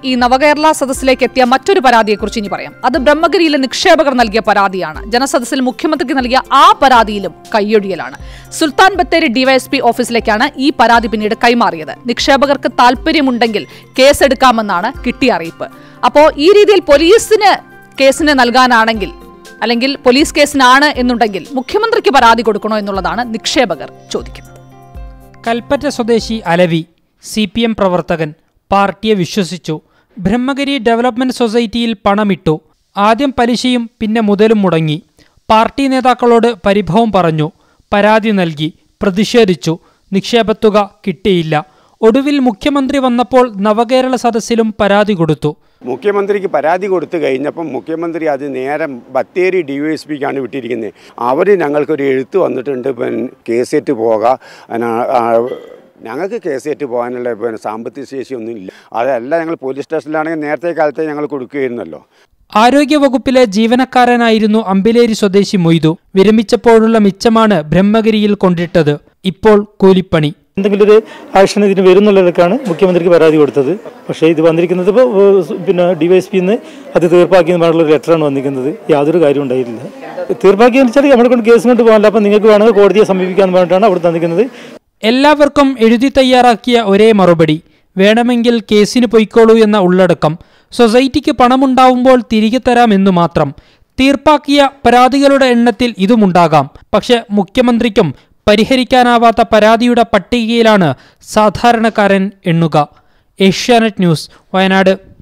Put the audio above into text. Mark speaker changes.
Speaker 1: ഈ നവകേരള സദസ്സിലേക്ക് എത്തിയ മറ്റൊരു പരാതിയെക്കുറിച്ച് ഇനി പറയാം അത് ബ്രഹ്മഗിരിയിലെ നിക്ഷേപകർ നൽകിയ പരാതിയാണ് ജനസദസ്സിൽ മുഖ്യമന്ത്രിക്ക് നൽകിയ ആ പരാതിയിലും കയ്യൊഴിയലാണ് സുൽത്താൻ ബത്തേരി ഡിവൈഎസ്പി ഓഫീസിലേക്കാണ് ഈ പരാതി പിന്നീട് കൈമാറിയത് നിക്ഷേപകർക്ക് താല്പര്യമുണ്ടെങ്കിൽ കേസെടുക്കാമെന്നാണ് കിട്ടിയ അറിയിപ്പ് അപ്പോൾ ഈ രീതിയിൽ പോലീസിന് കേസിന് നൽകാനാണെങ്കിൽ അല്ലെങ്കിൽ പോലീസ് കേസിനാണ് എന്നുണ്ടെങ്കിൽ മുഖ്യമന്ത്രിക്ക് പരാതി കൊടുക്കണോ എന്നുള്ളതാണ് നിക്ഷേപകർ ചോദിക്കുന്നത്
Speaker 2: കൽപ്പറ്റ സ്വദേശി അലവി സി പി എം പ്രവർത്തകൻ പാർട്ടിയെ വിശ്വസിച്ചു ബ്രഹ്മഗിരി ഡെവലപ്മെന്റ് സൊസൈറ്റിയിൽ പണമിട്ടു ആദ്യം പലിശയും പിന്നെ മുതലും മുടങ്ങി പാർട്ടി നേതാക്കളോട് പരിഭവം പറഞ്ഞു പരാതി നൽകി പ്രതിഷേധിച്ചു നിക്ഷേപത്തുക കിട്ടിയില്ല ഒടുവിൽ മുഖ്യമന്ത്രി വന്നപ്പോൾ നവകേരള സദസ്സിലും പരാതി കൊടുത്തു
Speaker 3: മുഖ്യമന്ത്രിക്ക് പരാതി കൊടുത്തു കഴിഞ്ഞപ്പം മുഖ്യമന്ത്രി അത് നേരെ ബത്തേരി ഡി വൈ എസ് പിക്കാണ് വിട്ടിരിക്കുന്നത് അവർ ഞങ്ങൾക്കൊരു എഴുത്ത് വന്നിട്ടുണ്ട് പിന്നെ കേസേറ്റ് പോകാം പിന്നെ, ആ, ഞങ്ങൾക്ക് കേസേറ്റ് പോകാനുള്ള പിന്നെ സാമ്പത്തിക ശേഷിയൊന്നും ഇല്ല അതല്ല ഞങ്ങൾ പോലീസ് സ്റ്റേഷനിലാണെങ്കിൽ നേരത്തെ കാലത്തെ ഞങ്ങൾ കൊടുക്കുകയായിരുന്നല്ലോ
Speaker 2: ആരോഗ്യവകുപ്പിലെ ജീവനക്കാരനായിരുന്നു അമ്പിലേരി സ്വദേശി മൊയ്തു വിരമിച്ചപ്പോഴുള്ള മിച്ചമാണ് ബ്രഹ്മഗിരിയിൽ കൊണ്ടിട്ടത് ഇപ്പോൾ കൂലിപ്പണി
Speaker 4: എന്തെങ്കിലും ഒരു ആക്ഷൻ ഇതിന് വരുന്നുള്ളവർക്കാണ് മുഖ്യമന്ത്രിക്ക് പരാതി കൊടുത്തത് പക്ഷേ ഇത് വന്നിരിക്കുന്നത് ഇപ്പോൾ പിന്നെ ഡിവൈഎസ്പിന്ന് അത് തീർപ്പാക്കിയെന്ന് ഒരു ലെറ്ററാണ് വന്നിരിക്കുന്നത് യാതൊരു കാര്യം ഉണ്ടായിട്ടില്ല തീർപ്പാക്കിയെന്ന് വെച്ചാൽ നമ്മളെ കൊണ്ട് കേസ് കൊണ്ട് പോകാനില്ല അപ്പം നിങ്ങൾക്ക് വേണമെങ്കിൽ കോടതിയെ സമീപിക്കാന്ന് പറഞ്ഞിട്ടാണ് അവിടെ തന്നിരിക്കുന്നത്
Speaker 2: എല്ലാവർക്കും എഴുതി തയ്യാറാക്കിയ ഒരേ മറുപടി വേണമെങ്കിൽ കേസിന് പൊയ്ക്കോളൂ എന്ന ഉള്ളടക്കം സൊസൈറ്റിക്ക് പണമുണ്ടാവുമ്പോൾ തിരികെ തരാമെന്നു മാത്രം തീർപ്പാക്കിയ പരാതികളുടെ എണ്ണത്തിൽ ഇതുമുണ്ടാകാം പക്ഷെ മുഖ്യമന്ത്രിക്കും പരിഹരിക്കാനാവാത്ത പരാതിയുടെ പട്ടികയിലാണ് സാധാരണക്കാരൻ എണ്ണുക ഏഷ്യാനെറ്റ് ന്യൂസ് വയനാട്